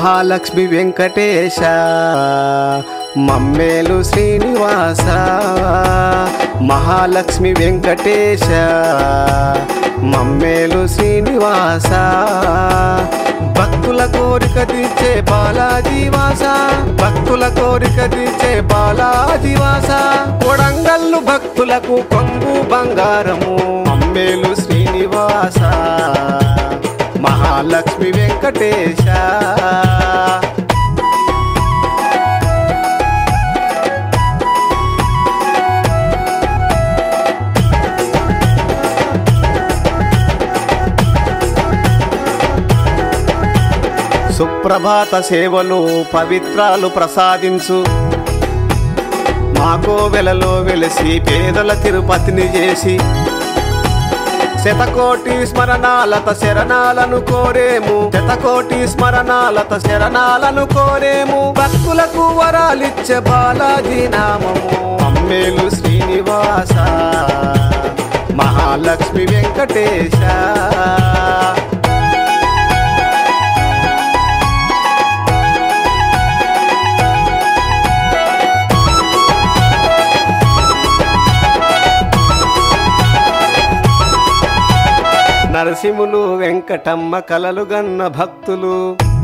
మహాలక్ష్మి వెంకటేశ మమ్మేలు శ్రీనివాస మహాలక్ష్మి వెంకటేశ మమ్మేలు శ్రీనివాస భక్తుల కోరిక తీర్చే బాలాజీవాస భక్తుల కోరిక తీర్చే బాలాజీవాస కొడంగల్లు భక్తులకు కొంగు బంగారము మమ్మేలు శ్రీనివాస మహాలక్ష్మి వెంకటేశ సుప్రభాత సేవలు పవిత్రాలు ప్రసాదించు మాకో వెలలో వెలసి పేదల తిరుపతిని చేసి శతకోటి స్మరణాలత శరణాలను కోరేము శతకోటి స్మరణాలత శరణాలను కోరేము భక్తులకు వరాలిచ్చే బాలాజీ నామము అమ్మేలు శ్రీనివాస మహాలక్ష్మి వెంకటేశ నరసింహులు వెంకటమ్మ కలలు గన్న భక్తులు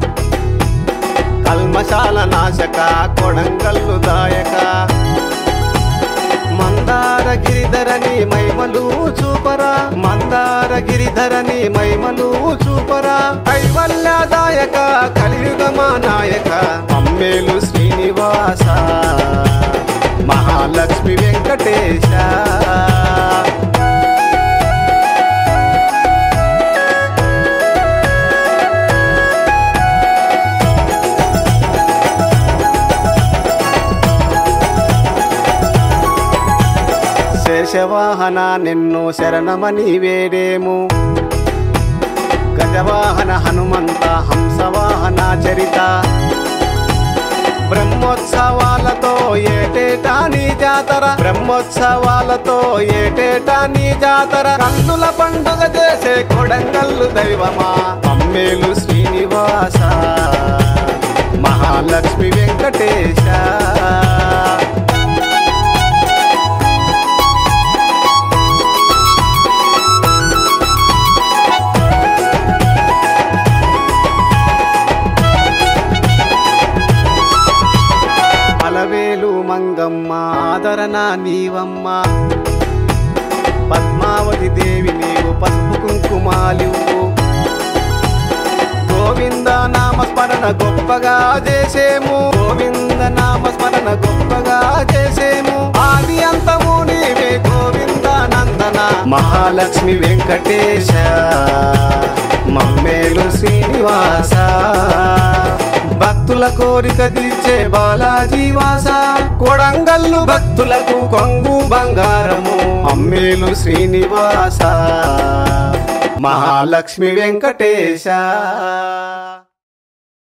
కల్మశాల నాశక కొడంగల్లు దాయక మందార గిరిధరని మైమలు చూపరా మందార గిరిధరని మైమలు చూపరా కైవల్యదాయక కలియుగమా నాయక అమ్మేలు శ్రీనివాస మహాలక్ష్మి వెంకటేశ శేషవాహన నిన్ను శరణమని వేడేము గజవాహన హనుమంత హంసవాహన చరిత బ్రహ్మోత్సవాలతో ఏటేటా నీ జాతర బ్రహ్మోత్సవాలతో ఏటేటా నీ జాతర కన్నుల పండుగ చేసే కొడంగల్లు దైవమా అమ్మేలు శ్రీనివాస మహాలక్ష్మి వెంకటేశ అలవేలు మంగమ్మ ఆదరణ నీవమ్మ పద్మావతి దేవి నీవు పసుపు కుంకుమాలివు గోవింద నామస్మరణ గొప్పగా చేసేము గోవింద నామస్మరణ గొప్పగా చేసేము ఆది అంతము నీవే గోవింద నందన మహాలక్ష్మి వెంకటేశ మమ్మేలు శ్రీనివాస భక్తుల కోరిక తీర్చే బాలాజీవాస కొడంగల్లు భక్తులకు కొంగు బంగారము అమ్మేలు శ్రీనివాస మహాలక్ష్మి వెంకటేశ